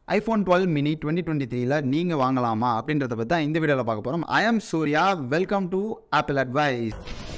iPhone twelve mini twenty twenty த்ரீல நீங்கள் வாங்கலாமா அப்படின்றத பற்றி தான் இந்த வீடியோவில் பார்க்க போகிறோம் I am Surya welcome to Apple advice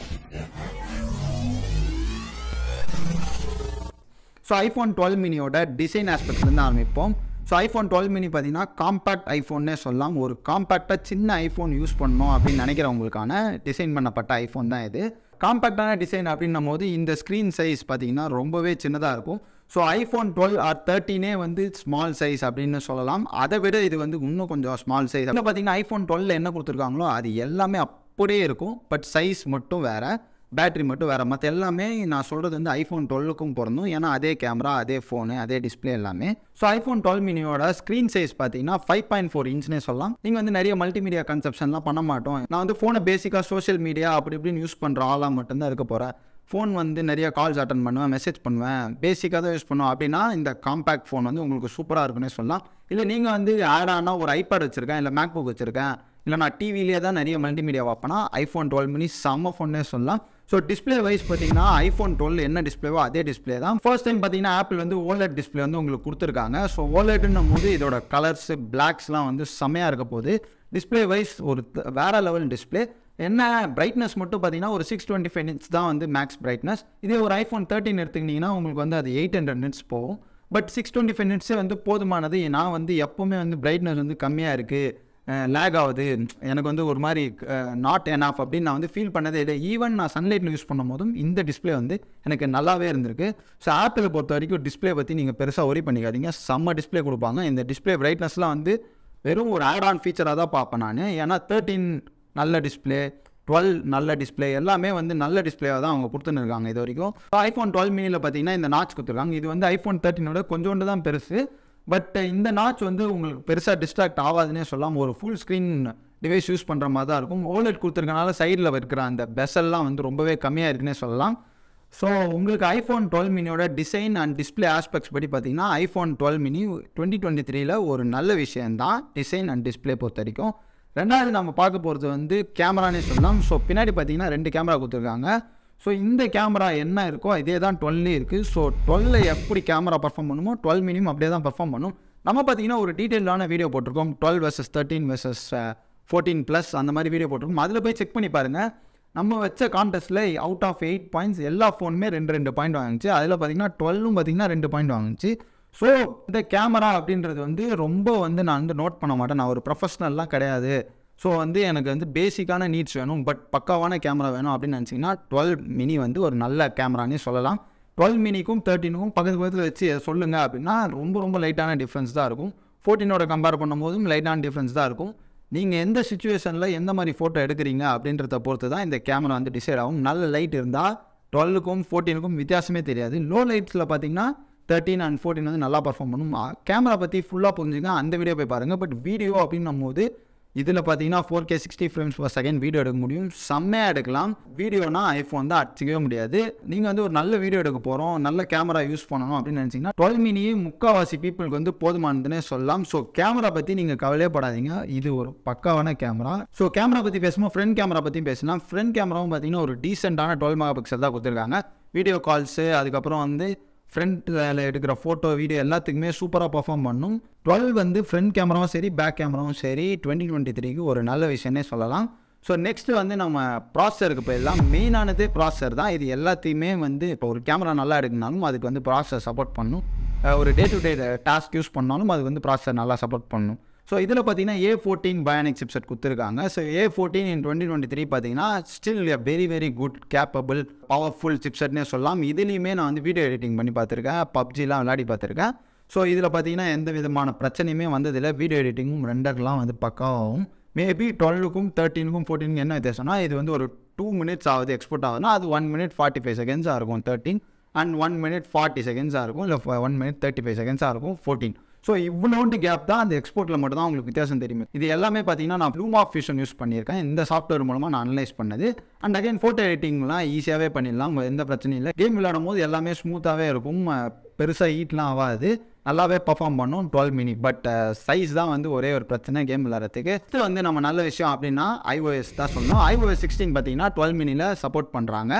so iPhone twelve மினியோட டிசைன் ஆஸ்பெக்ட்லேருந்து ஆரம்பிப்போம் ஸோ ஐஃபோன் டுவெல் மினி பார்த்தீங்கன்னா காம்பேக்ட் ஐஃபோன்னே சொல்லலாம் ஒரு காம்பேக்டாக சின்ன ஐஃபோன் யூஸ் பண்ணணும் அப்படின்னு நினைக்கிறவங்களுக்கான டிசைன் பண்ணப்பட்ட ஐஃபோன் தான் இது காம்பேக்டான டிசைன் அப்படின்னும் போது இந்த ஸ்க்ரீன் சைஸ் பார்த்தீங்கன்னா ரொம்பவே சின்னதாக இருக்கும் ஸோ ஐஃபோன் டுவெல் ஆர் தேர்ட்டினே வந்து ஸ்மால் சைஸ் அப்படின்னு சொல்லலாம் அதை விட இது வந்து இன்னும் கொஞ்சம் ஸ்மால் சைஸ் அதில் பார்த்தீங்கன்னா ஐஃபோன் டுவெல் என்ன கொடுத்துருக்காங்களோ அது எல்லாமே அப்படியே இருக்கும் பட் சைஸ் மட்டும் வேறு பேட்டரி மட்டும் வேறு மற்ற எல்லாமே நான் சொல்கிறது வந்து ஐஃபோன் டுவெல்லுக்கும் பிறந்தும் ஏன்னா அதே கேமரா அதே ஃபோனு அதே டிஸ்பிளே எல்லாமே ஸோ ஐஃபோன் டுவெல் மினியோட ஸ்க்ரீன் சைஸ் பார்த்தீங்கன்னா ஃபைவ் பாயிண்ட் ஃபோர் இன்ச்னே சொல்லலாம் நீங்கள் வந்து நிறைய மல்டிமீடியா கன்செப்ஷன்லாம் பண்ண மாட்டோம் நான் வந்து ஃபோனை பேசிக்காக சோஷியல் மீடியா அப்படி இப்படின்னு யூஸ் பண்ணுற ஆளாக மட்டும்தான் இருக்க போகிறேன் ஃபோன் வந்து நிறைய கால்ஸ் அட்டன் பண்ணுவேன் மெசேஜ் பண்ணுவேன் பேசிக்காக தான் யூஸ் பண்ணுவேன் அப்படின்னா இந்த காம்பேக்ட் ஃபோன் வந்து உங்களுக்கு சூப்பராக இருக்குன்னே சொல்லலாம் இல்லை நீங்கள் வந்து ஆட் ஆனால் ஒரு ஐபேட் வச்சுருக்கேன் இல்லை மேக் புக் வச்சுருக்கேன் இல்லை நான் டிவிலேயே தான் நிறைய மல்டிமீடியா பார்ப்பேன்னா ஐஃபோன் டுவெல் மினி செம்ம ஃபோன்னே சொல்லலாம் ஸோ டிஸ்பிளே வைஸ் பார்த்தீங்கன்னா ஐஃபோன் டுவெல் என்ன டிஸ்பிளேவோ அதே டிஸ்பிளே தான் ஃபர்ஸ்ட் டைம் பார்த்தீங்கன்னா ஆப்பிள் வந்து ஓலெட் டிஸ்பிளே வந்து உங்களுக்கு கொடுத்துருக்காங்க ஸோ ஓலெட்னும் போது இதோட கலர்ஸ் பிளாக்ஸ்லாம் வந்து செம்மையாக இருக்க போது டிஸ்பிளே வைஸ் ஒரு த- வேற லெவல் டிஸ்பிளே என்ன பிரைட்னஸ் மட்டும் பார்த்தீங்கன்னா ஒரு சிக்ஸ் டுவெண்ட்டி ஃபைவ் நிட்ஸ் தான் வந்து மேக்ஸ் பிரைட்னஸ் இதே ஒரு ஐஃபோன் தேர்ட்டின் எடுத்துக்கிட்டிங்கன்னா உங்களுக்கு வந்து அது எயிட் ஹண்ட்ரட் நிட்ஸ் போகும் பட் சிக்ஸ் டுவெண்ட்டி ஃபைவ் நிட்ஸே வந்து போதுமானது நான் வந்து எப்போவுமே வந்து பிரைட்னஸ் வந்து கம்மியாக இருக்குது லேக் ஆகுது எனக்கு வந்து ஒரு மாதிரி நாட் எனாஃப் அப்படின்னு நான் வந்து ஃபீல் பண்ணதே இல்லை ஈவன் நான் சன்லைட்டில் யூஸ் பண்ணும் போதும் இந்த டிஸ்பிளே வந்து எனக்கு நல்லாவே இருந்திருக்கு ஸோ ஆப்பிளை பொறுத்த வரைக்கும் டிஸ்பிளே பற்றி நீங்கள் பெருசாக ஒரி பண்ணிக்காதீங்க செம்ம டிஸ்பிளே கொடுப்பாங்க இந்த டிஸ்பிளே பிரைட்னஸ்லாம் வந்து வெறும் ஒரு ஆட் ஆன் ஃபீச்சராக தான் பார்ப்பேன் நான் ஏன்னா தேர்ட்டீன் நல்ல டிஸ்பிளே டுவெல் நல்ல டிஸ்பிளே எல்லாமே வந்து நல்ல டிஸ்பிளேவாக தான் அவங்க கொடுத்துன்னு இருக்காங்க இது வரைக்கும் ஐஃபோன் டுவெல் மினியில் பார்த்தீங்கன்னா இந்த நாச் கொடுத்துருக்காங்க இது வந்து ஐஃபோன் தேர்ட்டினோட கொஞ்சோண்டு தான் பெருசு பட் இந்த நாச் வந்து உங்களுக்கு பெருசாக டிஸ்ட்ராக்ட் ஆகாதுன்னே சொல்லலாம் ஒரு ஃபுல் ஸ்க்ரீன் டிவைஸ் யூஸ் பண்ணுற மாதிரி தான் இருக்கும் ஓலெட் கொடுத்துருக்கனால சைடில் இருக்கிற அந்த பெசல்லாம் வந்து ரொம்பவே கம்மியாக இருக்குன்னே சொல்லலாம் ஸோ உங்களுக்கு ஐஃபோன் டுவெல் மினியோட டிசைன் அண்ட் டிஸ்பிளே ஆஸ்பெக்ட்ஸ் படி பார்த்தீங்கன்னா iPhone twelve mini twenty twenty த்ரீல ஒரு நல்ல விஷயம்தான் டிசைன் அண்ட் டிஸ்பிளே பொறுத்த வரைக்கும் ரெண்டாவது நம்ம பார்க்க போகிறது வந்து கேமரானே சொல்லலாம் ஸோ பின்னாடி பார்த்தீங்கன்னா ரெண்டு கேமரா கொடுத்துருக்காங்க ஸோ இந்த கேமரா என்ன இருக்கோ இதே தான் டுவெல்லே இருக்குது ஸோ டுவெல்ல எப்படி கேமரா பர்ஃபார்ம் பண்ணுமோ டுவெல் மினியும் அப்படியே தான் பர்ஃபார்ம் பண்ணும் நம்ம பார்த்தீங்கன்னா ஒரு டீட்டெயிலான வீடியோ போட்டிருக்கோம் twelve versus thirteen versus fourteen plus அந்த மாதிரி வீடியோ போட்டிருக்கோம் அதில் போய் செக் பண்ணி பாருங்கள் நம்ம வச்ச கான்டெஸ்ட்டில் அவுட் ஆஃப் எயிட் பாயிண்ட்ஸ் எல்லா ஃபோனுமே ரெண்டு ரெண்டு பாயிண்ட் வாங்குச்சு அதில் பார்த்தீங்கன்னா டுவெல்லும் பார்த்தீங்கன்னா ரெண்டு பாயிண்ட் வாங்குச்சு ஸோ இந்த கேமரா அப்படின்றது வந்து ரொம்ப வந்து நான் வந்து நோட் பண்ண மாட்டேன் நான் ஒரு ப்ரொஃபஷ்னல்லாம் கிடையாது ஸோ வந்து எனக்கு வந்து பேசிக்கான நீட்ஸ் வேணும் பட் பக்காவான கேமரா வேணும் அப்படின்னு நினச்சிங்கன்னா டுவெல் மினி வந்து ஒரு நல்ல கேமரானே சொல்லலாம் டுவெல் மினிக்கும் தேர்ட்டினுக்கும் பக்கத்து பக்கத்தில் வச்சு சொல்லுங்கள் அப்படின்னா ரொம்ப ரொம்ப லைட்டான டிஃப்ரென்ஸ் தான் இருக்கும் ஃபோர்டீனோட கம்பேர் பண்ணும்போதும் லைட்டான டிஃப்ரென்ஸ் தான் இருக்கும் நீங்கள் எந்த சுச்சுவேஷனில் எந்த மாதிரி ஃபோட்டோ எடுக்கிறீங்க அப்படின்றத பொறுத்து தான் இந்த கேமரா வந்து டிசைட் ஆகும் நல்ல லைட் இருந்தால் டுவெல்லுக்கும் ஃபோர்டீனுக்கும் வித்தியாசமே தெரியாது லோ லைட்ஸில் பார்த்தீங்கன்னா தேர்ட்டின் அண்ட் ஃபோர்டீன் வந்து நல்லா பர்ஃபார்ம் பண்ணும் கேமரா பற்றி ஃபுல்லாக புரிஞ்சுங்க அந்த வீடியோ போய் பாருங்கள் பட் வீடியோ அப்படின்னும் போது இதில் பார்த்தீங்கன்னா four K sixty frames per second video எடுக்க முடியும் செம்மையாக எடுக்கலாம் வீடியோனா ஐஃபோன் தான் அடிச்சிக்கவே முடியாது நீங்கள் வந்து ஒரு நல்ல வீடியோ எடுக்க போகிறோம் நல்ல கேமரா யூஸ் பண்ணணும் அப்படின்னு நினச்சிங்கன்னா டுவெல் மினியே முக்கால்வாசி பீப்புளுக்கு வந்து போதுமானதுன்னே சொல்லலாம் ஸோ கேமரா பற்றி நீங்கள் கவலையே படாதீங்க இது ஒரு பக்காவான கேமரா ஸோ கேமரா பற்றி பேசும்போது ஃப்ரண்ட் கேமரா பற்றியும் பேசலாம் ஃப்ரண்ட் கேமராவும் பார்த்தீங்கன்னா ஒரு டீசெண்டான டுவெல் மெகா பிக்சல் தான் கொடுத்துருக்காங்க வீடியோ கால்ஸு அதுக்கப்புறம் வந்து ஃப்ரண்ட்டில் எடுக்கிற ஃபோட்டோ வீடியோ எல்லாத்துக்குமே சூப்பராக பர்ஃபார்ம் பண்ணும் டுவெல் வந்து ஃப்ரண்ட் கேமராவும் சரி பேக் கேமராவும் சரி டுவெண்ட்டி டுவெண்ட்டி த்ரீக்கு ஒரு நல்ல விஷயம்னே சொல்லலாம் ஸோ நெக்ஸ்ட் வந்து நம்ம ப்ராசருக்கு போயிடலாம் மெயினானது ப்ராசர் தான் இது எல்லாத்தையுமே வந்து இப்போ ஒரு கேமரா நல்லா எடுக்கனாலும் அதுக்கு வந்து ப்ராசர் சப்போர்ட் பண்ணும் அஹ் ஒரு day to day task use பண்ணாலும் அது வந்து ப்ராசர் நல்லா சப்போர்ட் பண்ணும் ஸோ இதில் பார்த்தீங்கன்னா ஏ ஃபோர்டீன் பயானிக் சிப்செட் கொடுத்துருக்காங்க so A fourteen in twenty twenty three பார்த்தீங்கன்னா still very very good capable powerful சிப்செட்னே சொல்லலாம் இதுலேயுமே நான் வந்து வீடியோ எடிட்டிங் பண்ணி பார்த்துருக்கேன் பப்ஜிலாம் விளையாடி பார்த்துருக்கேன் ஸோ இதில் பார்த்தீங்கன்னா எந்த விதமான பிரச்சனையுமே வந்ததில்லை வீடியோ எடிட்டிங்கும் ரெண்டர்லாம் வந்து பக்காவாகும் மேபி டுவெல்லுக்கும் தேர்ட்டீனுக்கும் ஃபோர்டீனுக்கும் என்ன வித்தியாசம்னா இது வந்து ஒரு டூ மினிட்ஸ் ஆகுது எக்ஸ்போர்ட் ஆகுதுன்னா அது ஒன் மினிட் ஃபார்ட்டி ஃபைவ் செகண்ட்ஸாக இருக்கும் thirteen and one minute forty செகண்ட்ஸாக இருக்கும் இல்லை ஒன் மினிட் தேர்ட்டி ஃபைவ் செகண்ட்ஸாக இருக்கும் ஃபோர்டீன் ஸோ இவ்வளோண்டு கேப் தான் அந்த எக்ஸ்போர்ட்டில் மட்டும் தான் உங்களுக்கு வித்தியாசம் தெரியும் இது எல்லாமே பார்த்தீங்கன்னா நான் ப்ளூமா ஃபியூஷன் யூஸ் பண்ணியிருக்கேன் இந்த சாஃப்ட்வேர் மூலமாக நான் அனலைஸ் பண்ணது அண்ட் அகைன் ஃபோட்டோ எடிட்டிங்லாம் ஈஸியாகவே பண்ணிடலாம் எந்த பிரச்சனையும் இல்லை கேம் விளையாடும் போது எல்லாமே ஸ்மூத்தாகவே இருக்கும் பெருசாக ஹீட்லாம் ஆகாது நல்லாவே பர்ஃபார்ம் பண்ணும் டுவெல் மினி பட் சைஸ் தான் வந்து ஒரே ஒரு பிரச்சனை கேம் விளையாடுறதுக்கு இது வந்து நம்ம நல்ல விஷயம் அப்படின்னா ஐஓஎஸ் தான் சொல்லணும் ஐஓஎஸ் சிக்ஸ்டீன் பார்த்தீங்கன்னா டுவெல் மினியில் சப்போர்ட் பண்ணுறாங்க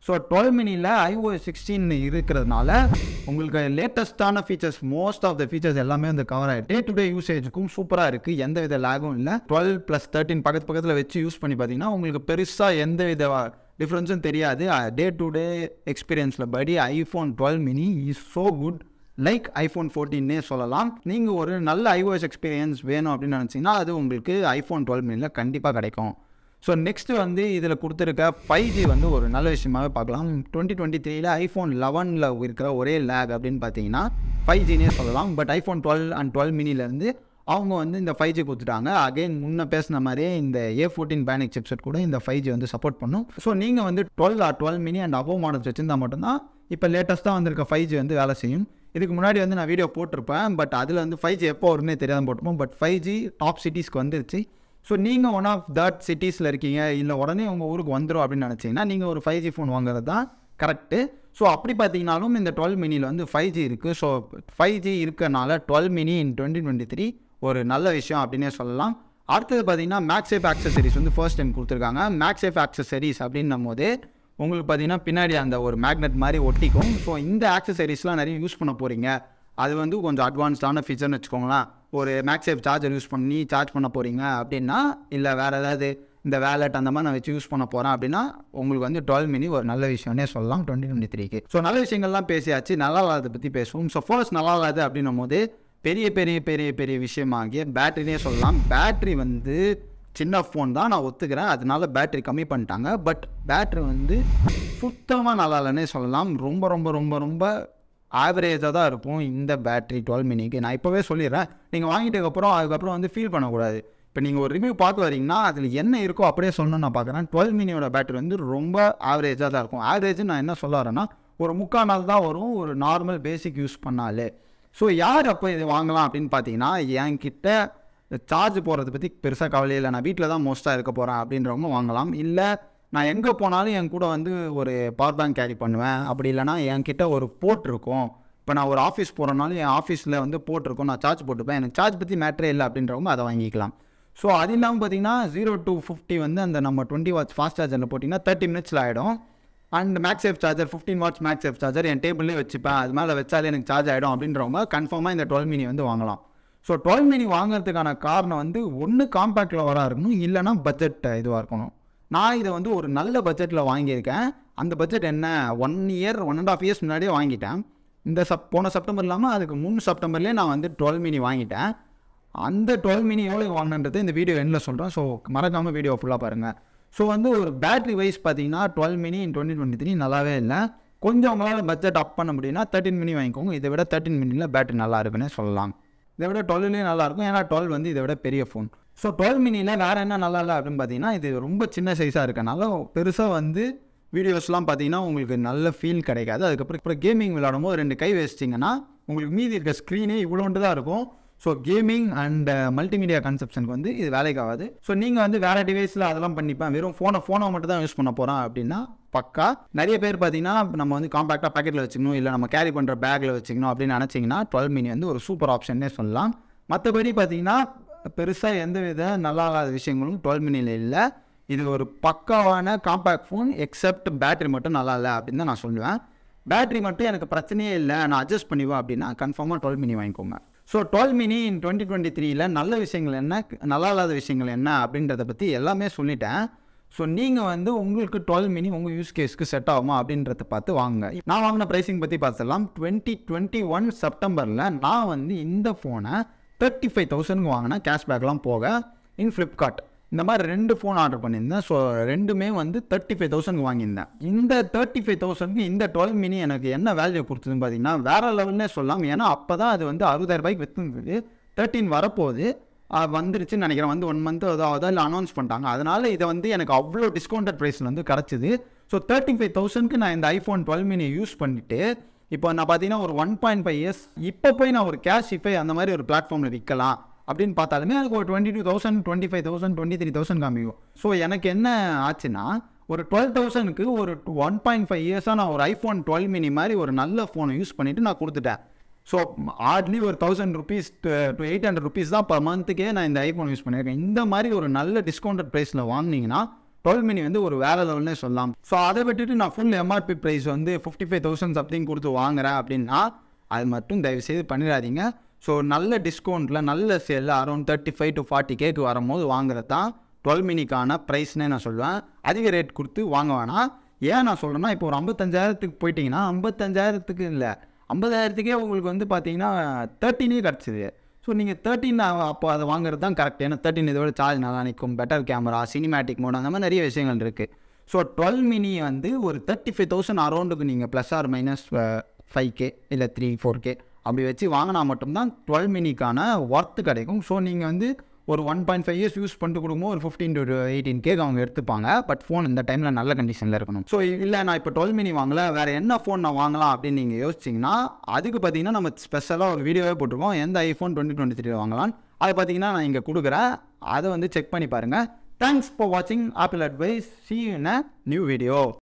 ஸோ டுவெல் மினியில் ஐஓஎஸ் சிக்ஸ்டீன் இருக்கிறதுனால உங்களுக்கு லேட்டஸ்ட்டான features most of the features எல்லாமே வந்து கவர் ஆகிட்டு டே டு டே யூசேஜுக்கும் சூப்பராக இருக்குது எந்த வித லேகும் இல்லை டுவெல் ப்ளஸ் தேர்ட்டின் பக்கத்து பக்கத்தில் வச்சு யூஸ் பண்ணி பார்த்தீங்கன்னா உங்களுக்கு பெருசாக எந்த வித டிஃப்ரென்ஸும் தெரியாது டே டு டே எக்ஸ்பீரியன்ஸில் படி iPhone twelve mini is so good like iPhone ஃபோர்டீன்னே சொல்லலாம் நீங்கள் ஒரு நல்ல ஐஓஎஸ் எக்ஸ்பீரியன்ஸ் வேணும் அப்படின்னு நினச்சிங்கன்னா அது உங்களுக்கு ஐஃபோன் டுவெல் மினியில் கண்டிப்பாக கிடைக்கும் ஸோ நெக்ஸ்ட்டு வந்து இதில் கொடுத்துருக்க ஃபைவ் ஜி வந்து ஒரு நல்ல விஷயமாவே பார்க்கலாம் டுவெண்ட்டி டுவெண்ட்டி த்ரீல ஐஃபோன் லெவனில் இருக்கிற ஒரே லேக் அப்படின்னு பார்த்தீங்கன்னா ஃபைவ் ஜினே சொல்லலாம் but iPhone twelve and twelve மினிலேருந்து அவங்க வந்து இந்த ஃபைவ் ஜி கொடுத்துட்டாங்க அகைன் முன்ன பேசின மாதிரியே இந்த ஏ ஃபோர்டீன் பேனிக் சிப்செட் கூட இந்த ஃபைவ் ஜி வந்து சப்போர்ட் பண்ணும் ஸோ நீங்கள் வந்து twelve or twelve mini and above models வச்சிருந்தா மட்டும்தான் இப்போ லேட்டஸ்ட்டாக வந்திருக்க ஃபைவ் ஜி வந்து வேலை செய்யும் இதுக்கு முன்னாடி வந்து நான் வீடியோ போட்டிருப்பேன் பட் அதில் வந்து ஃபைவ் ஜி எப்போ வரும்னே தெரியாமல் போட்டிருப்போம் பட் ஃபைவ் ஜி டாப் சிட்டிஸ்க்கு வந்துருச்சு ஸோ நீங்கள் ஒன் ஆஃப் தட் சிட்டிஸில் இருக்கீங்க இல்லை உடனே உங்கள் ஊருக்கு வந்துடும் அப்படின்னு நினச்சிங்கன்னா நீங்கள் ஒரு ஃபைவ் ஜி ஃபோன் வாங்குறது தான் கரெக்டு ஸோ அப்படி பார்த்தீங்கனாலும் இந்த டுவெல் மினியில் வந்து ஃபைவ் ஜி இருக்குது ஸோ ஃபைவ் ஜி இருக்கனால twelve mini in twenty twenty three ஒரு நல்ல விஷயம் அப்படின்னே சொல்லலாம் அடுத்தது பார்த்தீங்கன்னா மேக்ஸேஃப் ஆக்சசரிஸ் வந்து ஃபர்ஸ்ட் டைம் கொடுத்துருக்காங்க மேக்ஸேஃப் ஆக்சசரிஸ் அப்படின்னும் போது உங்களுக்கு பார்த்தீங்கன்னா பின்னாடி அந்த ஒரு மேக்னெட் மாதிரி ஒட்டிக்கும் ஸோ இந்த ஆக்சசரிஸ்லாம் நிறைய யூஸ் பண்ண போகிறீங்க அது வந்து கொஞ்சம் அட்வான்ஸ்டான ஃபீச்சர்னு வச்சுக்கோங்களேன் ஒரு மேக்ஸேஃப் சார்ஜர் யூஸ் பண்ணி சார்ஜ் பண்ண போகிறீங்க அப்படின்னா இல்லை வேறு ஏதாவது இந்த வேலட் அந்த மாதிரி நான் வச்சு யூஸ் பண்ண போகிறேன் அப்படின்னா உங்களுக்கு வந்து டுவெல் மினி ஒரு நல்ல விஷயம்னே சொல்லலாம் டுவெண்ட்டி டுவெண்ட்டி த்ரீக்கு ஸோ நல்ல விஷயங்கள்லாம் பேசியாச்சு நல்லா இல்லாத பற்றி பேசுவோம் ஸோ ஃபர்ஸ்ட் நல்லா இல்லாது அப்படின்னும் போது பெரிய பெரிய பெரிய பெரிய விஷயமாகிய பேட்டரினே சொல்லலாம் பேட்ரி வந்து சின்ன ஃபோன் தான் நான் ஒத்துக்கிறேன் அதனால பேட்டரி கம்மி பண்ணிட்டாங்க பட் பேட்ரி வந்து சுத்தமாக நல்லா இல்லைன்னே சொல்லலாம் ரொம்ப ரொம்ப ரொம்ப ரொம்ப ஆவரேஜாக தான் இருக்கும் இந்த பேட்டரி டுவெல் மினிக்கு நான் இப்போவே சொல்லிடுறேன் நீங்கள் வாங்கிட்டதுக்கப்புறம் அதுக்கப்புறம் வந்து ஃபீல் பண்ணக்கூடாது இப்போ நீங்கள் ஒரு ரிவ்யூ பார்த்து வரீங்கன்னா அதில் என்ன இருக்கோ அப்படியே சொல்லணும்னு நான் பார்க்குறேன் டுவெல் மினியோட பேட்டரி வந்து ரொம்ப ஆவரேஜாக தான் இருக்கும் ஆவரேஜ் நான் என்ன சொல்ல வரேன்னா ஒரு முக்கால் நாள் தான் வரும் ஒரு நார்மல் பேசிக் யூஸ் பண்ணாலே ஸோ யார் அப்போ இது வாங்கலாம் அப்படின்னு பார்த்தீங்கன்னா என்கிட்ட சார்ஜ் போகிறத பற்றி பெருசாக கவலை இல்லை நான் வீட்டில் தான் மோஸ்ட்டாக இருக்க போகிறேன் அப்படின்றவங்க வாங்கலாம் இல்லை நான் எங்கே போனாலும் என் கூட வந்து ஒரு பவர் பேங்க் கேரி பண்ணுவேன் அப்படி இல்லைனா என்கிட்ட ஒரு போர்ட் இருக்கும் இப்போ நான் ஒரு ஆஃபீஸ் போகிறனாலும் என் ஆஃபீஸில் வந்து போர்ட் இருக்கும் நான் சார்ஜ் போட்டுப்பேன் எனக்கு சார்ஜ் பற்றி மேட்ரே இல்லை அப்படின்றவங்க அதை வாங்கிக்கலாம் ஸோ அது இல்லாமல் பார்த்தீங்கன்னா ஜீரோ டூ ஃபிஃப்டி வந்து அந்த நம்ம டுவெண்ட்டி வாட்ஸ் ஃபாஸ்ட் சார்ஜரில் போட்டிங்கன்னா தேர்ட்டி மினிட்ஸில் ஆகிடும் and MagSafe charger fifteen watts MagSafe charger என் டேபிள்லேயே வச்சுப்பேன் அது மேலே வச்சாலே எனக்கு சார்ஜ் ஆகிடும் அப்படின்றவங்க கன்ஃபார்மாக இந்த டுவெல் மினி வந்து வாங்கலாம் ஸோ டுவெல் மினி வாங்குறதுக்கான காரணம் வந்து ஒன்று காம்பேக்டில் வரா இருக்கணும் இல்லைனா பட்ஜெட் இதுவாக இருக்கணும் நான் இதை வந்து ஒரு நல்ல பட்ஜெட்டில் வாங்கியிருக்கேன் அந்த பட்ஜெட் என்ன one year one and half years முன்னாடியே வாங்கிட்டேன் இந்த சப் போன செப்டம்பர் இல்லாமல் அதுக்கு முன் செப்டம்பர்லேயே நான் வந்து டுவெல் மினி வாங்கிட்டேன் அந்த டுவெல் மினி எவ்வளோ வாங்கினது இந்த வீடியோ எண்டில் சொல்கிறேன் ஸோ மறக்காமல் வீடியோ ஃபுல்லாக பாருங்கள் ஸோ வந்து ஒரு பேட்டரி வைஸ் பார்த்தீங்கன்னா twelve mini in twenty twenty three நல்லாவே இல்லை கொஞ்சம் உங்களால் பட்ஜெட் அப் பண்ண முடியும்னா தேர்ட்டின் மினி வாங்கிக்கோங்க இதை விட தேர்ட்டின் மினியில் பேட்டரி நல்லா இருக்குன்னு சொல்லலாம் இதை விட டுவெல்லேயும் நல்லாயிருக்கும் ஏன்னா டுவெல் வந்து இதை விட பெரிய ஃபோன் ஸோ டுவெல் மினியில் வேறு என்ன நல்லா இல்லை அப்படின்னு பார்த்தீங்கன்னா இது ரொம்ப சின்ன சைஸாக இருக்கனால பெருசாக வந்து வீடியோஸ்லாம் பார்த்தீங்கன்னா உங்களுக்கு நல்ல ஃபீல் கிடைக்காது அதுக்கப்புறம் இப்போ கேமிங் விளாடும் போது ரெண்டு கை வச்சிட்டிங்கன்னா உங்களுக்கு மீதி இருக்க ஸ்க்ரீனே இவ்வளோண்டு தான் இருக்கும் ஸோ கேமிங் அண்ட் மல்டிமீடியா கன்செப்ஷனுக்கு வந்து இது வேலைக்கு ஆகாது ஸோ நீங்கள் வந்து வேறு டிவைஸில் அதெல்லாம் பண்ணிப்பேன் வெறும் ஃபோனை ஃபோனை மட்டும் தான் யூஸ் பண்ண போகிறேன் அப்படின்னா பக்கா நிறைய பேர் பார்த்தீங்கன்னா நம்ம வந்து காம்பேக்டாக பாக்கெட்டில் வச்சுக்கணும் இல்லை நம்ம கேரி பண்ணுற பேக்கில் வச்சுக்கணும் அப்படின்னு நினச்சிங்கன்னா டுவெல் மினி வந்து ஒரு சூப்பர் ஆப்ஷன்னே சொல்லலாம் மற்றபடி பார்த்தீங்கன்னா பெருசாக எந்த வித நல்லா இல்லாத விஷயங்களும் டுவெல் மினியில் இல்லை இது ஒரு பக்காவான காம்பேக்ட் ஃபோன் எக்ஸப்ட் பேட்டரி மட்டும் நல்லா இல்லை அப்படின்னு தான் நான் சொல்லுவேன் பேட்டரி மட்டும் எனக்கு பிரச்சனையே இல்லை நான் அட்ஜஸ்ட் பண்ணிவேன் அப்படின்னா கன்ஃபார்மாக டுவெல் மினி வாங்கிக்கோங்க so twelve mini in twenty twenty த்ரீல நல்ல விஷயங்கள் என்ன நல்லா இல்லாத விஷயங்கள் என்ன அப்படின்றத பற்றி எல்லாமே சொல்லிட்டேன் ஸோ நீங்கள் வந்து உங்களுக்கு டுவெல் மினி உங்கள் யூஸ் கேஸ்க்கு செட் ஆகுமா அப்படின்றத பார்த்து வாங்க நான் வாங்கின ப்ரைஸிங் பற்றி பார்த்துடலாம் டுவெண்ட்டி டுவெண்ட்டி ஒன் செப்டம்பரில் நான் வந்து இந்த ஃபோனை தேர்ட்டி ஃபைவ் தௌசண்ட்க்கு வாங்கினேன் கேஷ்பேக்லாம் போக இன் ஃப்ளிப்கார்ட் இந்த மாதிரி ரெண்டு ஃபோன் ஆர்டர் பண்ணியிருந்தேன் ஸோ ரெண்டுமே வந்து தேர்ட்டி ஃபைவ் தௌசண்ட்க்கு வாங்கியிருந்தேன் இந்த தேர்ட்டி ஃபைவ் தௌசண்ட்க்கு இந்த டுவெல் மினி எனக்கு என்ன வேல்யூ கொடுத்ததுன்னு பார்த்தீங்கன்னா வேறு லெவல்னே சொல்லலாம் ஏன்னா அப்போ தான் அது வந்து அறுபதாயிரம் ரூபாய்க்கு விற்றுருந்தது தேர்ட்டின் வரப்போகுது வந்துருச்சுன்னு நினைக்கிறேன் வந்து ஒன் மந்த் ஏதாவது இல்லை அனௌன்ஸ் பண்ணிட்டாங்க அதனால் இதை வந்து எனக்கு அவ்வளோ டிஸ்கவுண்டட் ப்ரைஸில் வந்து கிடச்சிது ஸோ தேர்ட்டி ஃபைவ் தௌசண்ட்க்கு நான் இந்த ஐஃபோன் டுவெல் மினி யூஸ் பண்ணிவிட்டு இப்போ நான் பார்த்தீங்கன்னா ஒரு ஒன் பாயிண்ட் ஃபைவ் இயர்ஸ் இப்போ போய் நான் ஒரு கேஷ் இஃபை அந்த மாதிரி ஒரு பிளாட்ஃபார்மில் விற்கலாம் அப்படின்னு பார்த்தாலுமே அதுக்கு ஒரு twenty two thousand twenty five thousand twenty three thousand காமிக்கும் ஸோ எனக்கு என்ன ஆச்சுன்னா ஒரு டுவெல் தௌசண்ட்க்கு ஒரு ஒன் பாயிண்ட் ஃபைவ் இயர்ஸாக நான் ஒரு ஐஃபோன் டுவெல் மினி மாதிரி ஒரு நல்ல ஃபோனை யூஸ் பண்ணிவிட்டு நான் கொடுத்துட்டேன் ஸோ ஹார்ட்லி ஒரு thousand rupees to eight hundred rupees தான் பர் மந்த்துக்கே நான் இந்த ஐஃபோன் யூஸ் பண்ணியிருக்கேன் இந்த மாதிரி ஒரு நல்ல டிஸ்கவுண்டட் ப்ரைஸில் வாங்கினீங்கன்னா டுவெல் மினி வந்து ஒரு வேற லெவல்னே சொல்லலாம் ஸோ அதை விட்டுட்டு நான் ஃபுல் எம்ஆர்பி ப்ரைஸ் வந்து ஃபிஃப்டி ஃபைவ் தௌசண்ட் சம்திங் கொடுத்து வாங்குறேன் அப்படின்னா அது மட்டும் தயவு செய்து பண்ணிடாதீங்க ஸோ நல்ல டிஸ்கவுண்ட்டில் நல்ல சேலில் around thirty five to forty கேக்கு வரும்போது வாங்குறது தான் டுவெல் மினிக்கான ப்ரைஸ்னே நான் சொல்லுவேன் அதிக ரேட் கொடுத்து வாங்க வேணாம் ஏன் நான் சொல்கிறேன்னா இப்போ ஒரு ஐம்பத்தஞ்சாயிரத்துக்கு போயிட்டீங்கன்னா ஐம்பத்தஞ்சாயிரத்துக்கு இல்லை ஐம்பதாயிரத்துக்கே உங்களுக்கு வந்து பார்த்தீங்கன்னா தேர்ட்டினே கிடச்சிது ஸோ நீங்கள் தேர்ட்டின் அப்போ அதை வாங்குறது தான் கரெக்ட் ஏன்னா தேர்ட்டின் இதோட சார்ஜ் நல்லா நிற்கும் பெட்டர் கேமரா சினிமேட்டிக் மோட் அந்த மாதிரி நிறைய விஷயங்கள் இருக்குது ஸோ டுவெல் மினி வந்து ஒரு தேர்ட்டி ஃபைவ் தௌசண்ட் அரௌண்டுக்கு நீங்கள் plus or minus five K இல்லை த்ரீ ஃபோர் கே அப்படி வச்சு வாங்கினா மட்டும்தான் டுவெல் மினிக்கான ஒர்த்து கிடைக்கும் ஸோ நீங்கள் வந்து ஒரு one point five years use பண்ணிட்டு கொடுக்கும்போது ஒரு ஃபிஃப்டீன் டு எயிட்டீன் கேக் அவங்க எடுத்துப்பாங்க பட் ஃபோன் இந்த டைமில் நல்ல கண்டிஷனில் இருக்கணும் ஸோ இல்லை நான் இப்போ டுவெல் மினி வாங்கல வேறு என்ன ஃபோன் நான் வாங்கலாம் அப்படின்னு நீங்கள் யோசிச்சிங்கன்னா அதுக்கு பார்த்தீங்கன்னா நம்ம ஸ்பெஷலாக ஒரு வீடியோவே போட்டிருக்கோம் எந்த ஐஃபோன் டுவெண்ட்டி டுவெண்ட்டி த்ரீ வாங்கலாம் அது பார்த்தீங்கன்னா நான் இங்கே கொடுக்குறேன் அதை வந்து செக் பண்ணி பாருங்கள் தேங்க்ஸ் ஃபார் வாட்சிங் Apple advice see in a new video